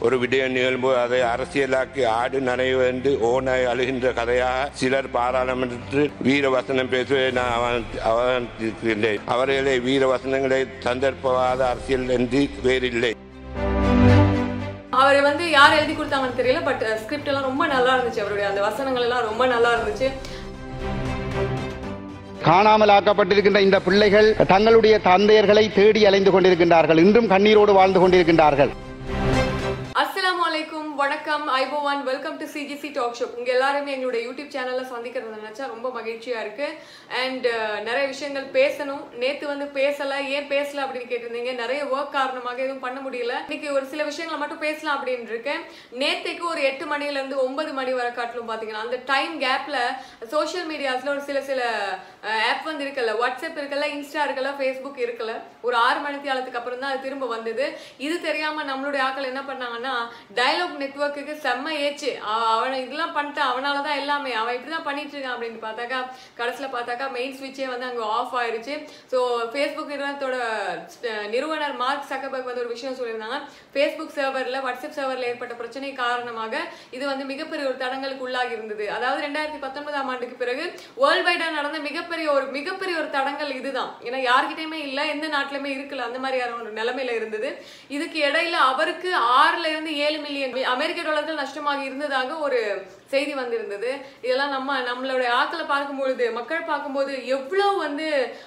ஒரு விடயம் நிகழும்போது அதை அரசியலாக்கி ஆடு நனைவென்று ஓனாய் அழுகின்ற கதையாக சிலர் பாராளுமன்றத்தில் வீர வசனம் பேசுவதை நான் அவன் அவதானித்திருக்கின்றேன் அவர்களே வீர வசனங்களை சந்தர்ப்பவாத அரசியல் என்று வேறில்லை அவர் வந்து யார் எழுதி கொடுத்தாங்கன்னு தெரியல பட் ஸ்கிரிப்ட் எல்லாம் ரொம்ப நல்லா இருந்துச்சு அவருடைய அந்த வசனங்கள் எல்லாம் ரொம்ப நல்லா இருந்துச்சு காணாமல் ஆக்கப்பட்டிருக்கின்ற இந்த பிள்ளைகள் தங்களுடைய தந்தையர்களை தேடி அலைந்து கொண்டிருக்கின்றார்கள் இன்றும் கண்ணீரோடு வாழ்ந்து கொண்டிருக்கின்றார்கள் அஸ்ஸலாமு அலைக்கும் வணக்கம் ஐபோவான் welcome to CGC talk show உங்க எல்லாருமே எங்களுடைய யூடியூப் சேனல்ல சந்திக்கிறது நினைச்சா ரொம்ப மகிழ்ச்சியா இருக்கு அண்ட் நிறைய விஷயங்கள் பேசணும் நேத்து வந்து பேசல ஏன் பேசல அப்படின்னு கேட்டிருந்தீங்க நிறைய ஒர்க் காரணமாக எதுவும் பண்ண முடியல இன்னைக்கு ஒரு சில விஷயங்களை மட்டும் பேசலாம் அப்படின்னு இருக்கேன் நேத்துக்கு ஒரு எட்டு மணில இருந்து ஒன்பது மணி வரை காட்டிலும் பாத்தீங்கன்னா அந்த டைம் கேப்ல சோஷியல் மீடியாஸ்ல ஒரு சில சில ஆப் வந்து இருக்குல்ல வாட்ஸ்அப் இருக்குல்ல இன்ஸ்டா இருக்குல்ல ஃபேஸ்புக் இருக்குல்ல ஒரு ஆறு மணி காலத்துக்கு அப்புறம் தான் அது திரும்ப வந்தது இது தெரியாம நம்மளுடைய ஆட்கள் என்ன பண்ணாங்கன்னா டயலாக் நெட்ஒர்க்குக்கு செம்ம ஏச்சு அவ- அவன் இதெல்லாம் பண்ணிட்டான் அவனால தான் எல்லாமே அவன் இப்படிதான் பண்ணிட்டு இருக்கான் அப்படின்னு பார்த்தாக்கா கடைசியில பார்த்தாக்கா மெயின் ஸ்விட்சே வந்து அங்க ஆஃப் ஆயிருச்சு ஸோ ஃபேஸ்புக் நிறுவனத்தோட அஹ், நிறுவனர் மார்க் சக்கபர்க் வந்து ஒரு விஷயம் சொல்லியிருந்தாங்க ஃபேஸ்புக் சர்வர்ல வாட்ஸ்அப் சர்வர்ல ஏற்பட்ட பிரச்சனை காரணமாக இது வந்து மிகப்பெரிய ஒரு தடங்களுக்கு உள்ளாகி இருந்தது அதாவது ரெண்டாயிரத்தி பத்தொன்பதாம் ஆண்டுக்கு பிறகு வேர்ல்ட் வைடா நடந்த மிகப்பெரிய ஒரு மிகப்பெரிய ஒரு தடங்கள் இதுதான் ஏன்னா யார்கிட்டயுமே இல்ல எந்த நாட்டிலுமே இருக்கல அந்த மாதிரியான ஒரு நிலைமையில இருந்தது இதுக்கு இடையில அவருக்கு ஆறுல இருந்து ஏழு மில்லியன் அமெரிக்க டாலர்கள் நஷ்டமாகி இருந்ததாக ஒரு செய்தி வந்திருந்தது இதெல்லாம் நம்ம நம்மளுடைய ஆட்களை பார்க்கும்பொழுது மக்கள் பார்க்கும்போது எவ்வளவு வந்து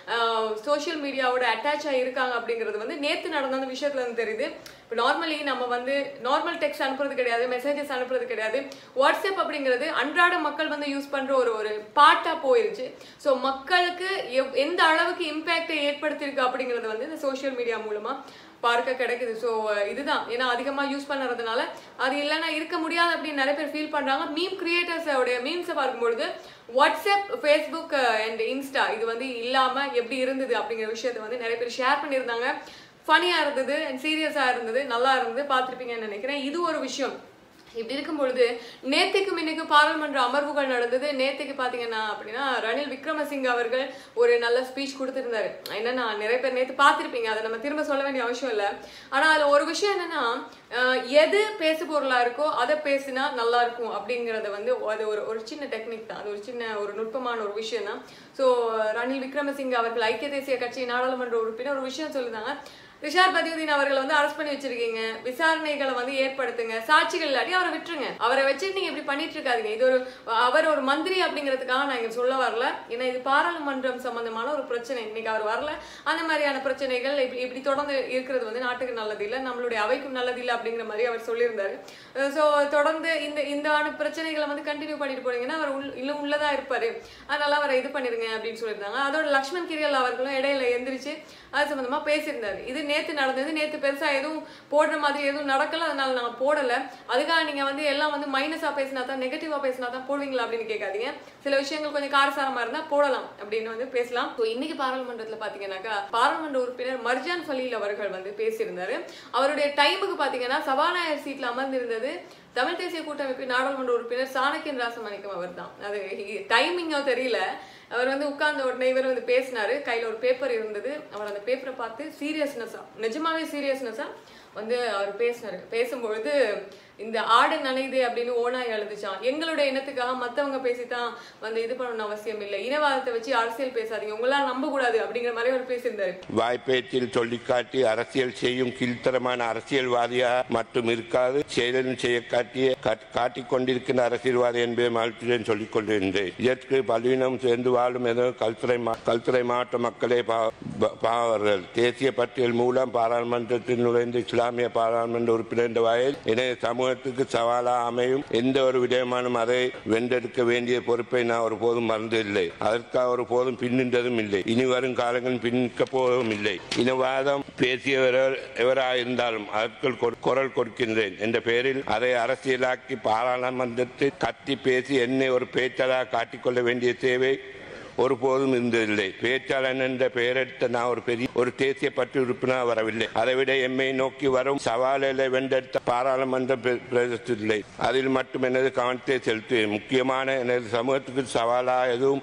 சோஷியல் மீடியாவோட அட்டாச் ஆகி இருக்காங்க அப்படிங்கிறது வந்து நேத்து நடந்த அந்த விஷயத்துல இருந்து தெரியுது இப்போ நார்மலி நம்ம வந்து நார்மல் டெக்ஸ்ட் அனுப்புறது கிடையாது மெசேஜஸ் அனுப்புறது கிடையாது வாட்ஸ்அப் அப்படிங்கிறது அன்றாட மக்கள் வந்து யூஸ் பண்ற ஒரு ஒரு பாட்டா போயிருச்சு ஸோ மக்களுக்கு எவ்- எந்த அளவுக்கு இம்பேக்டை ஏற்படுத்தியிருக்கு அப்படிங்கிறது வந்து இந்த சோஷியல் மீடியா மூலமா பார்க்க கிடைக்குது ஸோ இதுதான் ஏன்னா அதிகமாக யூஸ் பண்ணுறதுனால அது இல்லைன்னா இருக்க முடியாது அப்படின்னு நிறைய பேர் ஃபீல் பண்ணுறாங்க மீம் கிரியேட்டர்ஸோடைய மீம்ஸை பார்க்கும்பொழுது வாட்ஸ்அப் ஃபேஸ்புக் அண்ட் இன்ஸ்டா இது வந்து இல்லாமல் எப்படி இருந்தது அப்படிங்கிற விஷயத்தை வந்து நிறைய பேர் ஷேர் பண்ணியிருந்தாங்க ஃபனியாக இருந்தது அண்ட் சீரியஸாக இருந்தது நல்லா இருந்தது பார்த்துருப்பீங்கன்னு நினைக்கிறேன் இது ஒரு விஷயம் இப்படி இருக்கும் பொழுது நேத்துக்கும் இன்னைக்கு பாராளுமன்ற அமர்வுகள் நடந்தது நேத்துக்கு பாத்தீங்கன்னா அப்படின்னா ரணில் விக்ரமசிங்க அவர்கள் ஒரு நல்ல ஸ்பீச் கொடுத்திருந்தாரு என்னன்னா நிறைய பேர் நேத்து பார்த்திருப்பீங்க அதை நம்ம திரும்ப சொல்ல வேண்டிய அவசியம் இல்லை ஆனா அதுல ஒரு விஷயம் என்னன்னா அஹ், எது பேசு பொருளா இருக்கோ அதை பேசினா நல்லா இருக்கும் அப்படிங்கறத வந்து அது ஒரு ஒரு சின்ன டெக்னிக் தான் அது ஒரு சின்ன ஒரு நுட்பமான ஒரு விஷயம் தான் ஸோ ரணில் விக்ரமசிங்க அவர்கள் ஐக்கிய தேசிய கட்சி நாடாளுமன்ற உறுப்பினர் ஒரு விஷயம் சொல்லியிருந்தாங்க ரிஷார் பதியுதீன் அவர்களை வந்து அரெஸ்ட் பண்ணி வச்சிருக்கீங்க விசாரணைகளை வந்து ஏற்படுத்துங்க சாட்சிகள் இல்லாட்டி அவரை விட்டுருங்க அவரை வச்சு நீங்க இப்படி பண்ணிட்டு இருக்காதீங்க இது ஒரு அவர் ஒரு மந்திரி அப்படிங்கிறதுக்காக நான் இங்க சொல்ல வரல ஏன்னா இது பாராளுமன்றம் சம்பந்தமான ஒரு பிரச்சனை இன்னைக்கு அவர் வரல அந்த மாதிரியான பிரச்சனைகள் இப்படி இப்படி தொடர்ந்து இருக்கிறது வந்து நாட்டுக்கு நல்லது இல்லை நம்மளுடைய அவைக்கும் நல்லது இல்லை அப்படிங்கிற மாதிரி அவர் சொல்லியிருந்தாரு ஸோ தொடர்ந்து இந்த இந்த ஆன பிரச்சனைகளை வந்து கண்டினியூ பண்ணிட்டு போனீங்கன்னா அவர் உள் இன்னும் உள்ளதா இருப்பாரு அதனால அவரை இது பண்ணிருங்க அப்படின்னு சொல்லியிருந்தாங்க அதோட லக்ஷ்மண் கிரியல் அவர்களும் இடையில எந்திரிச்சு அது சம்பந்தமா பேசியிருந்தாரு இது நேத்து நடந்தது நேத்து பெருசா எதுவும் போடுற மாதிரி எதுவும் நடக்கல அதனால நாங்க போடல அதுக்காக நீங்க வந்து எல்லாம் வந்து மைனஸா பேசினா தான் நெகட்டிவா பேசினா தான் போடுவீங்களா அப்படின்னு கேட்காதீங்க சில விஷயங்கள் கொஞ்சம் காரசாரமா இருந்தா போடலாம் அப்படின்னு வந்து பேசலாம் ஸோ இன்னைக்கு பாராளுமன்றத்துல பாத்தீங்கன்னாக்கா பாராளுமன்ற உறுப்பினர் மர்ஜான் ஃபலீல் அவர்கள் வந்து பேசியிருந்தாரு அவருடைய டைமுக்கு பாத்தீங்கன்னா சபாநாயகர் சீட்ல அமர்ந்திருந்தது தமிழ் தேசிய கூட்டமைப்பின் நாடாளுமன்ற உறுப்பினர் சாணக்கியன் ராசமாணிக்கம் அவர் தான் அது டைமிங்கோ தெரியல அவர் வந்து உட்கார்ந்த உடனே இவர் வந்து பேசினாரு கையில ஒரு பேப்பர் இருந்தது அவர் அந்த பேப்பரை பார்த்து சீரியஸ்னஸா நிஜமாவே சீரியஸ்னஸா வந்து அவர் பேசினாரு பேசும்பொழுது இந்த ஆடு நனையுது அப்படின்னு ஓனாய் அழுதுச்சான் எங்களுடைய இனத்துக்காக மத்தவங்க பேசித்தான் வந்து இது பண்ணணும் அவசியம் இல்லை இனவாதத்தை வச்சு அரசியல் பேசாதீங்க உங்களால நம்ப கூடாது அப்படிங்கிற மாதிரி அவர் பேசியிருந்தாரு வாய்ப்பேச்சில் சொல்லிக்காட்டி அரசியல் செய்யும் கீழ்த்தரமான அரசியல்வாதியாக மட்டும் இருக்காது செயலும் செய்ய காட்டிய காட்- காட்டிக் கொண்டிருக்கின்ற அரசியல்வாதி என்பதை மகிழ்ச்சியுடன் சொல்லிக் கொள்கின்றேன் இதற்கு பலவீனம் சேர்ந்து வாழும் ஏதோ கல்துறை மா- கல்துறை மாவட்ட மக்களே பா- ப- பாவர்கள் தேசிய பட்டியல் மூலம் பாராளுமன்றத்தில் நுழைந்த இஸ்லாமிய பாராளுமன்ற உறுப்பினர் என்ற வகையில் எனது சமூகத்துக்கு சவாலா அமையும் எந்த ஒரு விடயமானும் அதை வென்றெடுக்க வேண்டிய பொறுப்பை நான் ஒருபோதும் மறந்ததில்லை அதற்காக ஒருபோதும் பின்னின்றதும் இல்லை இனி வரும் காலங்களில் பின்னிக்க போவதும் இல்லை இனவாதம் பேசியவர்கள் எவராக இருந்தாலும் அதற்கு கொ- குரல் கொடுக்கின்றேன் என்ற பெயரில் அதை அரசியலாக்கி பாராளுமன்றத்தில் கத்தி பேசி என்னை ஒரு பேச்சாளராக காட்டிக்கொள்ள வேண்டிய தேவை ஒருபோதும் இருந்ததில்லை பேச்சாளன் என்ற பெயரெடுத்த நான் ஒரு பெரிய ஒரு தேசிய பற்று உறுப்பினர் வரவில்லை அதைவிட எம்மை நோக்கி வரும் சவால்களை வென்றெடுத்த பாராளுமன்றம் பிர- பிரதேசத்தில்லை அதில் மட்டும் எனது கவனத்தை செலுத்துவேன் முக்கியமான எனது சமூகத்துக்கு சவாலாக எதுவும்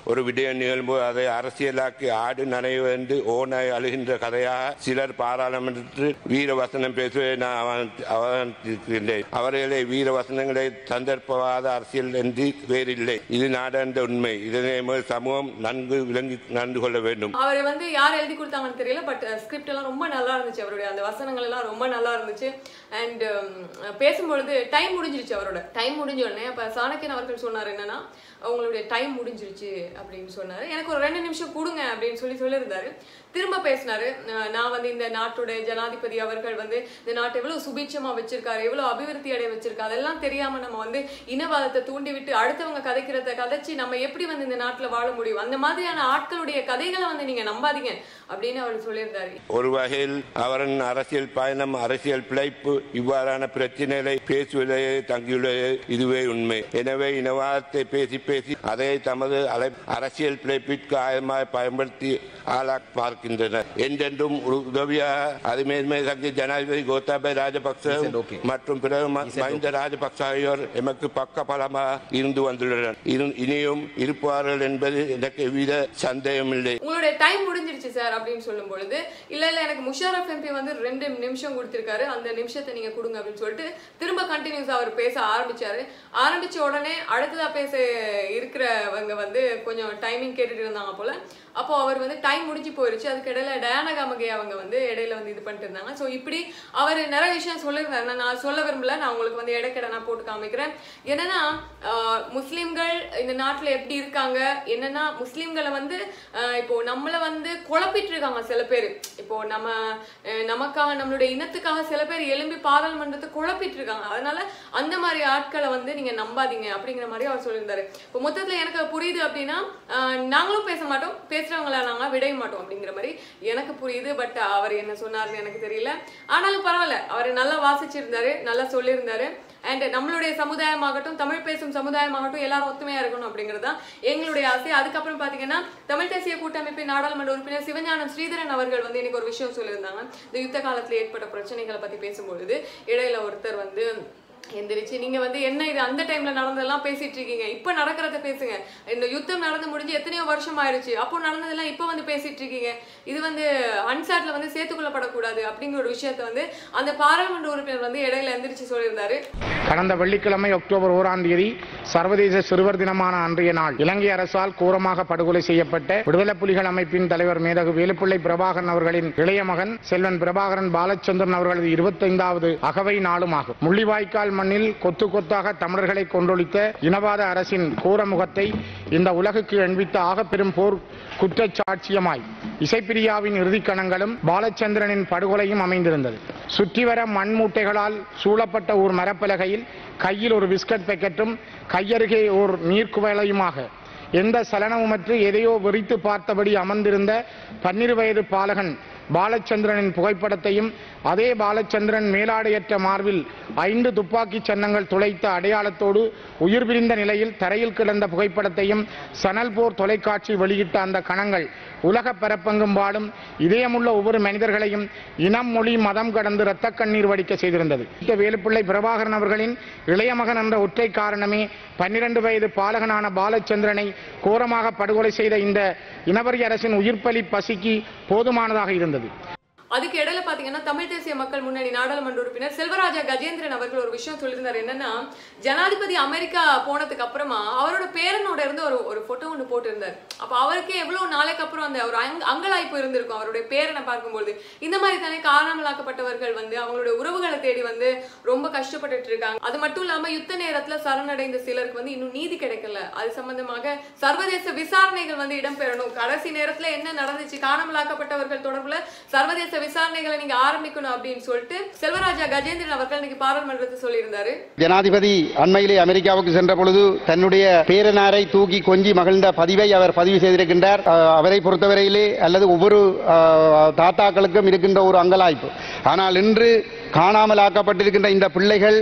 ஒரு விடயம் நிகழும்போது அதை அரசியலாக்கி ஆடு நனைவு என்று ஓனாய் அழுகின்ற கதையாக சிலர் பாராளுமன்றத்தில் வீர வசனம் பேசுவதை நான் அவன்- அவதானித்திருக்கின்றேன் அவர்களே வீர வசனங்களை சந்தர்ப்பவாத அரசியல் என்று வேறில்லை இது நாடாண்ட உண்மை இதனை எமது சமூகம் நன்கு விளங்கி நடந்து கொள்ள வேண்டும் அவர் வந்து யார் எழுதி கொடுத்தாங்கன்னு தெரியல பட் ஸ்கிரிப்ட் எல்லாம் ரொம்ப நல்லா இருந்துச்சு அவருடைய அந்த வசனங்கள் எல்லாம் ரொம்ப நல்லா இருந்துச்சு அண்ட் பேசும்பொழுது டைம் முடிஞ்சிருச்சு அவரோட டைம் முடிஞ்ச உடனே அப்ப சாணக்கியன் அவர்கள் சொன்னார் என்னன்னா உங்களுடைய டைம் முடிஞ்சிருச்சு அப்படின்னு சொன்னாரு எனக்கு ஒரு ரெண்டு நிமிஷம் கொடுங்க அப்படின்னு சொல்லி சொல்லியிருந்தாரு திரும்ப பேசினாரு அஹ் நான் வந்து இந்த நாட்டுடைய ஜனாதிபதி அவர்கள் வந்து இந்த நாட்டை எவ்வளவு சுபீட்சமா வச்சிருக்காரு எவ்வளவு அபிவிருத்தி அடைய வச்சிருக்காரு அதெல்லாம் தெரியாம நம்ம வந்து இனவாதத்தை தூண்டி விட்டு அடுத்தவங்க கதைக்கிறத கதைச்சு நம்ம எப்படி வந்து இந்த நாட்டுல வாழ முடியும் அந்த மாதிரியான ஆட்களுடைய கதைகளை வந்து நீங்க நம்பாதீங்க அப்படின்னு அவர் சொல்லியிருந்தாரு ஒரு வகையில் அவரின் அரசியல் பயணம் அரசியல் பிழைப்பு இவ்வாறான பிரச்சனைகளை பேசுவதே தங்கியுள்ளது இதுவே உண்மை எனவே இனவாதத்தை பேசி பேசி அதை தமது அலை அரசியல் பிழைப்பிற்கு ஆயமாய் பயன்படுத்தி ஆளாக் பார்க்கின்றனர் என்றென்றும் ஒரு உதவியாக அதுமேன்மை தங்கி ஜனாதிபதி கோத்தாபய ராஜபக்ச okay. மற்றும் பிரதமர் மஹிந்த ராஜபக்ச ஆகியோர் எமக்கு பக்க பலமாக இருந்து வந்துள்ளனர் இரு- இனியும் இருப்பார்கள் என்பது எனக்கு எவ்வித சந்தேகமில்லை உங்களுடைய டைம் முடிஞ்சிருச்சு சார் அப்படின்னு சொல்லும் பொழுது இல்ல இல்ல எனக்கு முஷாரஃப் எம்பி வந்து ரெண்டு நிமிஷம் கொடுத்திருக்காரு அந்த நிமிஷத்தை நீங்க கொடுங்க அப்படின்னு சொல்லிட்டு திரும்ப கண்டினியூஸ் அவர் பேச ஆரம்பிச்சாரு ஆரம்பிச்ச உடனே அடுத்ததா பேச இருக்கிறவங்க வந்து கொஞ்சம் டைமிங் கேட்டுட்டு இருந்தாங்க போல அப்போ அவர் வந்து டைம் முடிஞ்சு போயிருச்சு அதுக்கு இடையில டயானா காமகே அவங்க வந்து இடையில வந்து இது பண்ணிட்டு இருந்தாங்க ஸோ இப்படி அவர் நிறைய விஷயம் சொல்லியிருந்தாரு நான் நான் சொல்ல விரும்பல நான் உங்களுக்கு வந்து இடைக்கிட நான் போட்டு காமிக்கிறேன் என்னன்னா ஆஹ், முஸ்லிம்கள் இந்த நாட்டுல எப்படி இருக்காங்க என்னன்னா முஸ்லிம்களை வந்து ஆஹ், இப்போ நம்மள வந்து குழப்பிட்டு இருக்காங்க சில பேர் இப்போ நம்ம அஹ், நமக்காக நம்மளுடைய இனத்துக்காக சில பேர் எழும்பி பாராளுமன்றத்தை குழப்பிட்டு இருக்காங்க அதனால அந்த மாதிரி ஆட்களை வந்து நீங்க நம்பாதீங்க அப்படிங்கிற மாதிரி அவர் சொல்லியிருந்தாரு இப்போ மொத்தத்துல எனக்கு புரியுது அப்படின்னா ஆஹ், நாங்களும் பேச மாட்டோம் பேசுறவங்கள நாங்க விடைய மாட்டோம் அப்படிங்கிற மாதிரி எனக்கு புரியுது பட் அவர் என்ன சொன்னாருன்னு எனக்கு தெரியல ஆனாலும் பரவாயில்ல அவர் நல்லா வாசிச்சிருந்தாரு நல்லா சொல்லியிருந்தாரு அண்ட் நம்மளுடைய சமுதாயமாகட்டும் தமிழ் பேசும் சமுதாயமாகட்டும் எல்லாரும் ஒத்துமையா இருக்கணும் அப்படிங்கிறது தான் எங்களுடைய ஆசை அதுக்கப்புறம் பாத்தீங்கன்னா தமிழ் தேசிய கூட்டமைப்பின் நாடாளுமன்ற உறுப்பினர் சிவஞானம் ஸ்ரீதரன் அவர்கள் வந்து எனக்கு ஒரு விஷயம் சொல்லியிருந்தாங்க இந்த யுத்த காலத்துல ஏற்பட்ட பிரச்சனைகளை பத்தி பேசும்பொழுது இடையில ஒருத்தர் வந்து எந்திரிச்சு நீங்க வந்து என்ன இது அந்த டைம்ல நடந்ததெல்லாம் பேசிட்டு இருக்கீங்க இப்ப நடக்கிறத பேசுங்க இந்த யுத்தம் நடந்து முடிஞ்சு எத்தனையோ வருஷம் ஆயிருச்சு அப்போ நடந்ததெல்லாம் இப்ப வந்து பேசிட்டு இருக்கீங்க இது வந்து அன்சாட்ல வந்து சேர்த்துக்கொள்ளப்படக்கூடாது அப்படிங்கிற ஒரு விஷயத்த வந்து அந்த பாராளுமன்ற உறுப்பினர் வந்து இடையில எந்திரிச்சு சொல்லியிருந்தாரு கடந்த வெள்ளிக்கிழமை அக்டோபர் ஓராம் தேதி சர்வதேச சிறுவர் தினமான அன்றைய நாள் இலங்கை அரசால் கூரமாக படுகொலை செய்யப்பட்ட விடுதலை புலிகள் அமைப்பின் தலைவர் மேதகு வேலுப்பிள்ளை பிரபாகரன் அவர்களின் இளைய மகன் செல்வன் பிரபாகரன் பாலச்சந்திரன் அவர்களது இருபத்தைந்தாவது அகவை நாளும் ஆகும் முள்ளிவாய்க்கால் மண்ணில் கொத்து கொத்தாக தமிழர்களை கொன்றொழித்த இனவாத அரசின் கூரமுகத்தை இந்த உலகுக்கு எண்பித்த ஆகப்பெரும் போர் குற்றச்சாட்சியமாய் இசைப்பிரியாவின் இறுதிக்கணங்களும் பாலச்சந்திரனின் படுகொலையும் அமைந்திருந்தது சுற்றிவர மண் மூட்டைகளால் சூழப்பட்ட ஒரு மரப்பலகையில் கையில் ஒரு பிஸ்கட் பேக்கெட்டும் கையருகே ஓர் நீர்க்குவளையுமாக எந்த சலனமுமற்று எதையோ வெறித்து பார்த்தபடி அமர்ந்திருந்த பன்னிரு வயது பாலகன் பாலச்சந்திரனின் புகைப்படத்தையும் அதே பாலச்சந்திரன் மேலாடையற்ற மார்பில் ஐந்து துப்பாக்கிச் சன்னங்கள் துளைத்த அடையாளத்தோடு உயிர் பிரிந்த நிலையில் தரையில் கிடந்த புகைப்படத்தையும் சணல் போர் தொலைக்காட்சி வெளியிட்ட அந்த கணங்கள் உலக பரப்பெங்கும் வாழும் இதயமுள்ள ஒவ்வொரு மனிதர்களையும் இனம் மொழி மதம் கடந்து இரத்த கண்ணீர் வடிக்க செய்திருந்தது இந்த வேலுப்பிள்ளை பிரபாகரன் அவர்களின் இளைய மகன் என்ற ஒற்றை காரணமே பன்னிரண்டு வயது பாலகனான பாலச்சந்திரனை கோரமாக படுகொலை செய்த இந்த இனவரி அரசின் உயிர்ப்பலி பசிக்கு போதுமானதாக இருந்தது அதுக்கு இடையில பாத்தீங்கன்னா தமிழ் தேசிய மக்கள் முன்னணி நாடாளுமன்ற உறுப்பினர் செல்வராஜா கஜேந்திரன் அவர்கள் ஒரு விஷயம் சொல்லியிருந்தாரு என்னன்னா ஜனாதிபதி அமெரிக்கா போனதுக்கு அப்புறமா அவரோட பேரனோட இருந்து ஒரு ஒரு போட்டோ ஒன்று போட்டிருந்தார் அப்ப அவருக்கே எவ்வளவு நாளைக்கு அப்புறம் அந்த ஒரு அங்க- அங்கலாய்ப்பு இருந்திருக்கும் அவருடைய பேரனை பார்க்கும்போது இந்த மாதிரி தானே காணாமலாக்கப்பட்டவர்கள் வந்து அவங்களுடைய உறவுகளை தேடி வந்து ரொம்ப கஷ்டப்பட்டுட்டு இருக்காங்க அது மட்டும் இல்லாம யுத்த நேரத்துல சரணடைந்த சிலருக்கு வந்து இன்னும் நீதி கிடைக்கல அது சம்பந்தமாக சர்வதேச விசாரணைகள் வந்து இடம்பெறணும் கடைசி நேரத்துல என்ன நடந்துச்சு காணாமலாக்கப்பட்டவர்கள் தொடர்புல சர்வதேச விசாரணைகளை நீங்க ஆரம்பிக்கணும் அப்படின்னு சொல்லிட்டு செல்வராஜா கஜேந்திரன் அவர்கள் இன்னைக்கு பாராளுமன்றத்தில் சொல்லியிருந்தாரு ஜனாதிபதி அண்மையிலே அமெரிக்காவுக்கு சென்ற பொழுது தன்னுடைய பேரனாரை தூக்கி கொஞ்சி மகிழ்ந்த பதிவை அவர் பதிவு செய்திருக்கின்றார் அஹ், அவரை பொறுத்தவரையிலே அல்லது ஒவ்வொரு அஹ், தாத்தாக்களுக்கும் இருக்கின்ற ஒரு அங்கலாய்ப்பு ஆனால் இன்று காணாமல் ஆக்கப்பட்டிருக்கின்ற இந்த பிள்ளைகள்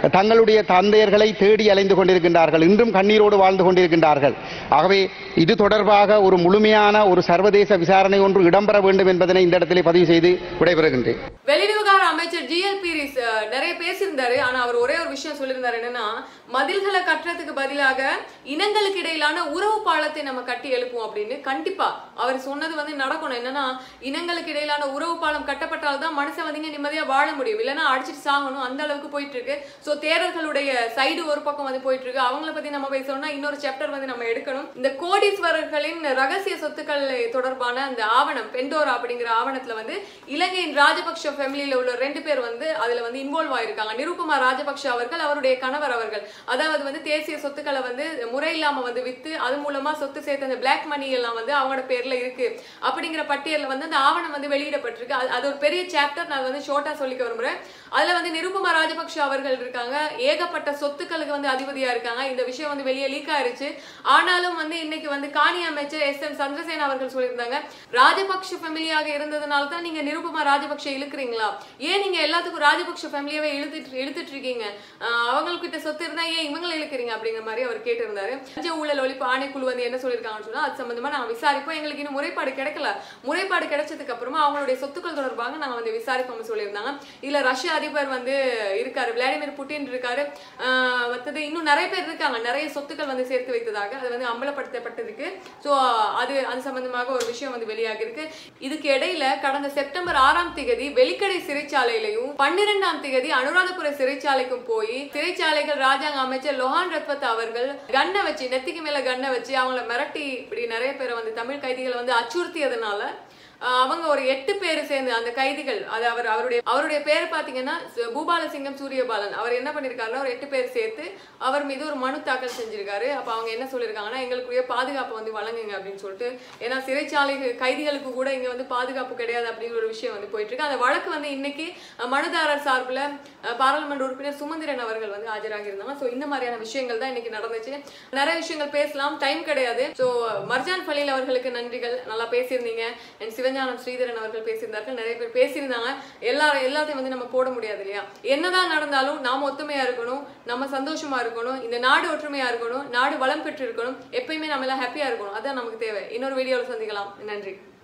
தங்களுடைய தந்தையர்களை தேடி அலைந்து கொண்டிருக்கின்றார்கள் இன்றும் கண்ணீரோடு வாழ்ந்து கொண்டிருக்கின்றார்கள் ஆகவே இது தொடர்பாக ஒரு முழுமையான ஒரு சர்வதேச விசாரணை ஒன்று இடம்பெற வேண்டும் என்பதனை இந்த இடத்திலே பதிவு செய்து விடைபெறுகின்றேன் வெளிவிவகார அமைச்சர் ஜிஎல் பீரிஸ் அஹ், நிறைய பேசியிருந்தாரு ஆனா அவர் ஒரே ஒரு விஷயம் சொல்லியிருந்தாரு என்னன்னா மதில்களை கட்டுறதுக்கு பதிலாக இனங்களுக்கு இடையிலான உறவு பாலத்தை நம்ம கட்டி எழுப்புவோம் அப்படின்னு கண்டிப்பா அவர் சொன்னது வந்து நடக்கணும் என்னன்னா இனங்களுக்கு இடையிலான உறவு பாலம் கட்டப்பட்டால்தான் மனுஷன் வந்து இங்க நிம்மதியா வாழ முடியும் இல்லைன்னா அடிச்சிட்டு சாகணும் அந்த அளவுக்கு போயிட்டு இருக்கு சோ தேரர்களுடைய சைடு ஒரு பக்கம் வந்து போயிட்டு இருக்கு அவங்கள பத்தி நம்ம பேசணும்னா இன்னொரு சாப்டர் வந்து நம்ம எடுக்கணும் இந்த கோடீஸ்வரர்களின் ரகசிய சொத்துக்கள் தொடர்பான அந்த ஆவணம் பெண்டோரா அப்படிங்கிற ஆவணத்துல வந்து இலங்கையின் ராஜபக்ஷ ஃபேமிலியில உள்ள ரெண்டு பேர் வந்து அதுல வந்து இன்வால்வ் ஆயிருக்காங்க நிருபமா ராஜபக்ஷ அவர்கள் அவருடைய கணவர் அவர்கள் அதாவது வந்து தேசிய சொத்துக்களை வந்து முறையில்லாம வந்து வித்து அது மூலமா சொத்து சேர்த்த அந்த பிளாக் மணி எல்லாம் வந்து அவங்களோட பேர்ல இருக்கு அப்படிங்கிற பட்டியல்ல வந்து அந்த ஆவணம் வந்து வெளியிடப்பட்டிருக்கு அது- அது ஒரு பெரிய சாப்டர் நான் வந்து ஷோர்ட்டா சொல்லிக்க விரும்புறேன் அதுல வந்து நிருபமா ராஜபக்ஷ அவர்கள் இருக்காங்க ஏகப்பட்ட சொத்துக்களுக்கு வந்து அதிபதியா இருக்காங்க இந்த விஷயம் வந்து வெளியே லீக் ஆயிருச்சு ஆனாலும் வந்து இன்னைக்கு வந்து காணி அமைச்சர் எஸ் எம் சந்திரசேன அவர்கள் சொல்லியிருந்தாங்க ராஜபக்ஷ ஃபேமிலியாக இருந்ததுனால தான் நீங்க நிருபமா ராஜபக்ஷ இழுக்கிறீங்களா ஏன் நீங்க எல்லாத்துக்கும் ராஜபக்ஷ ஃபேமிலியாவே இழுத்துட்டு இழுத்துட்டு இருக்கீங்க ஆஹ் அவங்கக்கிட்ட சொத்து இருந்தா ஏன் இவங்களை இழுக்கிறீங்க அப்படிங்கிற மாதிரி அவர் கேட்டிருந்தாரு லஞ்ச ஊழல் ஒழிப்பு ஆணைக்குழு வந்து என்ன சொல்லியிருக்காங்கன்னு சொன்னா அது சம்பந்தமா நாங்க விசாரிப்போம் எங்களுக்கு இன்னும் முறைப்பாடு கிடைக்கல முறைப்பாடு கிடைச்சதுக்கு அப்புறமா அவங்களுடைய சொத்துக்கள் தொடர்பாக நாங்க வந்து விசாரிப்போம்னு சொல்லியிருந்தாங்க இதுல ரஷ்ய அதிபர் வந்து இருக்காரு விளாடிமிர் புட்டின் இருக்காரு ஆஹ் மத்தது இன்னும் நிறைய பேர் இருக்காங்க நிறைய சொத்துக்கள் வந்து சேர்த்து வைத்ததாக அது வந்து அம்பலப்படுத்தப்பட்டிருக்கு ஸோ அது அது சம்பந்தமாக ஒரு விஷயம் வந்து வெளியாகி இருக்கு இதுக்கு இடையில கடந்த செப்டம்பர் ஆறாம் திகதி வெலிக்கடை சிறைச்சாலையிலையும் பன்னிரெண்டாம் திகதி அனுராதபுர சிறைச்சாலைக்கும் போய் சிறைச்சாலைகள் ராஜாங்க அமைச்சர் லொஹான் ரத்வத் அவர்கள் கண்ணை வச்சு நெத்திக்கு மேல கண்ணை வச்சு அவங்கள மிரட்டி இப்படி நிறைய பேரை வந்து தமிழ் கைதிகளை வந்து அச்சுறுத்தியதுனால ஆஹ் அவங்க ஒரு எட்டு பேர் சேர்ந்து அந்த கைதிகள் அது அவர் அவருடைய அவருடைய பேர் பாத்தீங்கன்னா சு- பூபாலசிங்கம் சூரியபாலன் அவர் என்ன பண்ணிருக்காருன்னா ஒரு எட்டு பேர் சேர்த்து அவர் மீது ஒரு மனு தாக்கல் செஞ்சிருக்காரு அப்ப அவங்க என்ன சொல்லியிருக்காங்கன்னா எங்களுக்குரிய பாதுகாப்பு வந்து வழங்குங்க அப்படின்னு சொல்லிட்டு ஏன்னா சிறைச்சாலை கைதிகளுக்கு கூட இங்க வந்து பாதுகாப்பு கிடையாது அப்படிங்கிற ஒரு விஷயம் வந்து போயிட்டு இருக்கு அந்த வழக்கு வந்து இன்னைக்கு அஹ், மனுதாரர் சார்பில் பாராளுமன்ற உறுப்பினர் சுமந்திரன் அவர்கள் வந்து ஆஜராகி இருந்தாங்க ஸோ இந்த மாதிரியான விஷயங்கள் தான் இன்னைக்கு நடந்துச்சு நிறைய விஷயங்கள் பேசலாம் டைம் கிடையாது ஸோ மர்ஜான் ஃபலீல் அவர்களுக்கு நன்றிகள் நல்லா பேசியிருந்தீங்க அண்ட் சிவஞானம் ஸ்ரீதரன் அவர்கள் பேசியிருந்தார்கள் நிறைய பேர் பேசியிருந்தாங்க எல்லா எல்லாத்தையும் வந்து நம்ம போட முடியாது இல்லையா என்னதான் நடந்தாலும் நாம ஒத்துமையா இருக்கணும் நம்ம சந்தோஷமா இருக்கணும் இந்த நாடு ஒற்றுமையா இருக்கணும் நாடு வளம் பெற்று இருக்கணும் எப்பயுமே நம்ம எல்லாம் ஹாப்பியா இருக்கணும் அதான் நமக்கு தேவை இன்னொரு வீடியோவில் சந்திக்கலாம் நன்றி